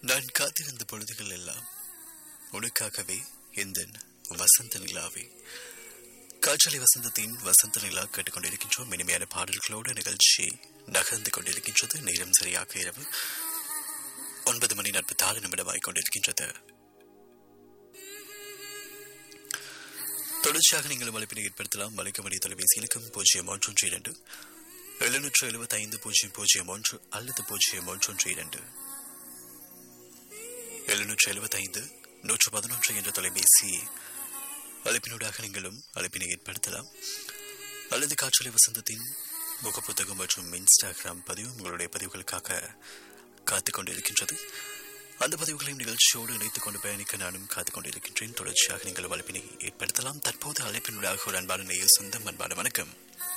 நான் காத்திருந்த பொழுதுகள் எல்லாம் உனக்காகவே எந்த வசந்த நிலாவே காற்றலை வசந்தத்தின் வசந்த நிலா கேட்டுக்கொண்டிருக்கின்றோம் இனிமையான பாடல்களோடு நிகழ்ச்சி நகர்ந்து கொண்டிருக்கின்றது நேரம் சரியாக இரவு ஒன்பது மணி நாற்பத்தி ஆறு நிமிடமாய் கொண்டிருக்கின்றது தொடர்ச்சியாக நீங்கள் அழைப்பினை ஏற்படுத்தலாம் வலைக்கமடி தொலைபேசி இலக்கம் பூஜ்ஜியம் ஒன்று இரண்டு எழுநூற்று எழுபத்தி ஐந்து பூஜ்ஜியம் பூஜ்ஜியம் ஒன்று அல்லது பூஜ்ஜியம் ஒன்று இரண்டு எழுநூற்று எழுபத்தைந்து நூற்று பதினொன்று என்ற தொலைபேசி அழைப்பினூடாக நீங்களும் அழைப்பினை ஏற்படுத்தலாம் அல்லது காற்றலை வசந்தத்தின் முகப்புத்தகம் மற்றும் இன்ஸ்டாகிராம் பதிவு உங்களுடைய பதிவுகளுக்காக காத்துக் கொண்டிருக்கின்றது அந்த பதிவுகளையும் நிகழ்ச்சியோடு இணைத்துக் கொண்டு பயணிக்க நானும் காத்துக் கொண்டிருக்கின்றேன் தொடர்ச்சியாக நீங்கள் அழைப்பினை ஏற்படுத்தலாம் தற்போது அழைப்பினூடாக ஒரு அன்பான நேய சொந்தம் அன்பான வணக்கம்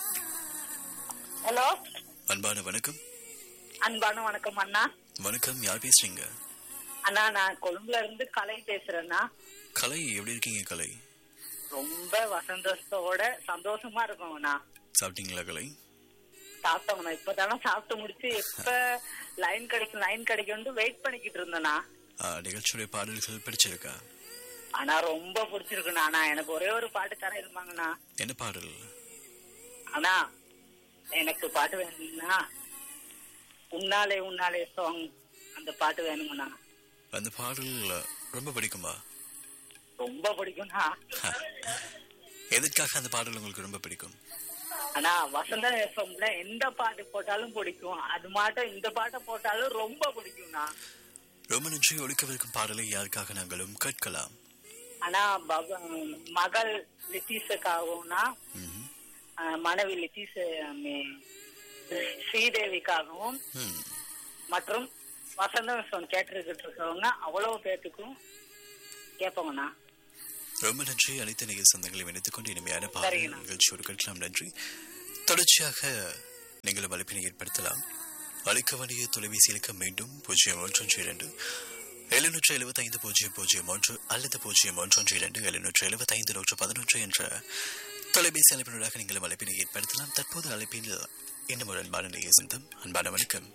ஹலோ அன்பான வணக்கம் அன்பான வணக்கம் அண்ணா வணக்கம் யார் பேசுறீங்க அண்ணா நான் கொழும்புல இருந்து கலை பேசுறேண்ணா கலை எப்படி இருக்கீங்க கலை ரொம்ப வசந்தோட சந்தோஷமா இருக்கும் அண்ணா சாப்பிட்டீங்களா கலை சாப்பிட்டோம்ண்ணா இப்பதானே சாப்பிட்டு முடிச்சு எப்ப லைன் கிடைக்கும் லைன் கிடைக்கும் வெயிட் பண்ணிக்கிட்டு இருந்தேண்ணா ஆ, நிகழ்ச்சியுடைய பாடல்கள் பிடிச்சிருக்கா ஆனா ரொம்ப பிடிச்சிருக்குண்ணா அண்ணா எனக்கு ஒரே ஒரு பாட்டு தர இருப்பாங்கண்ணா என்ன பாடல் அண்ணா எனக்கு பாட்டு வேணும்னா உன்னாலே உன்னாலே சாங் அந்த பாட்டு வேணுங்கண்ணா அந்த பாடல் ரொம்ப பிடிக்குமா ரொம்ப பிடிக்கும்ண்ணா எதற்காக அந்த பாடல் உங்களுக்கு ரொம்ப பிடிக்கும் ஆனா வசந்த எஃப்எம்ல எந்த பாட்டு போட்டாலும் பிடிக்கும் அது மாட்டம் இந்த பாட்டை போட்டாலும் ரொம்ப பிடிக்கும்ண்ணா ரொம்ப நன்றி ஒழிக்கவிருக்கும் பாடலை யாருக்காக நாங்களும் கேட்கலாம் ஆனா பக- மகள் லித்தீஸுக்காகவும்னா ம்ஹும். அஹ், மனைவி லித்தீஸ் மே- ஸ்ரீதேவிக்காகவும் ம். மற்றும் வசந்த எஃப்எம் கேட்டுக்கிட்டு இருக்கவங்க அவ்வளவு பேத்துக்கும் கேட்போங்கண்ணா ரொம்ப நன்றி அனைத்து நிகழ் சொந்தங்களையும் இணைத்துக் கொண்டு இனிமையான பாடல் சரிங்கண்ணா. நிகழ்ச்சியோடு கேட்கலாம் நன்றி தொடர்ச்சியாக நீங்களும் அழைப்பினை ஏற்படுத்தலாம் அழைக்க வேண்டிய தொலைபேசி இலக்கம் மீண்டும் பூஜ்ஜியம் ஒன்று இரண்டு எழுநூற்று எழுபத்தைந்து பூஜ்ஜியம் பூஜ்ஜியம் ஒன்று அல்லது பூஜ்ஜியம் ஒன்று இரண்டு எழுநூற்று எழுபத்தைந்து நூற்று பதினொன்று என்ற தொலைபேசி அழைப்பினூடாக நீங்களும் அழைப்பினை ஏற்படுத்தலாம் தற்போது அழைப்பில் இன்னும் ஒரு அன்பான நேய சொந்தம் அன்பான வணக்கம்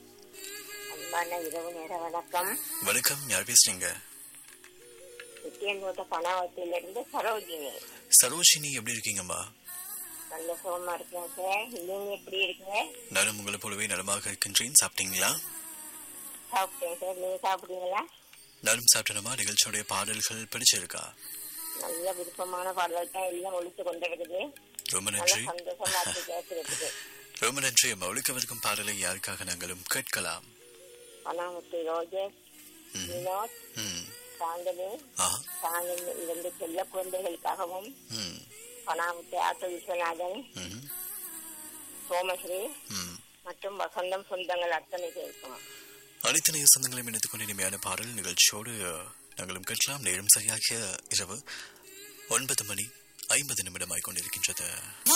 அன்பான இரவு நேர வணக்கம் வணக்கம் யார் பேசுறீங்க நித்தியந்தோட்ட பணவத்திலிருந்து சரோஜினி சரோஷினி எப்படி இருக்கீங்கம்மா நல்ல சுகமா இருக்கேன் சார் நீங்க எப்படி இருக்கீங்க நானும் உங்களை போலவே நலமாக இருக்கின்றேன் சாப்பிட்டீங்களா சாப்பிட்டேன் சார் நீங்க சாப்பிட்டீங்களா நானும் சாப்பிட்டனமா நிகழ்ச்சியுடைய பாடல்கள் பிடிச்சிருக்கா நல்ல விருப்பமான பாடல்கள் தான் எல்லாம் ஒழித்து கொண்டிருக்குது ரொம்ப நல்ல நன்றி சந்தோஷமா இருக்கு கேட்கறதுக்கு ரொம்ப நன்றி அம்மா ஒழிக்கவிருக்கும் பாடலை யாருக்காக நாங்களும் கேட்கலாம் பணாமுத்து ரோஜஸ் ம். வினோத் ம் சாந்தனி ஆ சாந்தனி இரண்டு செல்ல குழந்தைகளுக்காகவும் ம் பணாமுத்து ஆட்டோ விஸ்வநாதன் ம் சோமஸ்ரீ ம் மற்றும் வசந்தம் சொந்தங்கள் அத்தனை பேருக்கும் அனைத்து நேய சொந்தங்களையும் இணைத்துக் கொண்டு இனிமையான பாடல் நிகழ்ச்சியோடு நாங்களும் கேட்கலாம் நேரம் சரியாக இரவு ஒன்பது மணி ஐம்பது நிமிடமாய் கொண்டிருக்கின்றது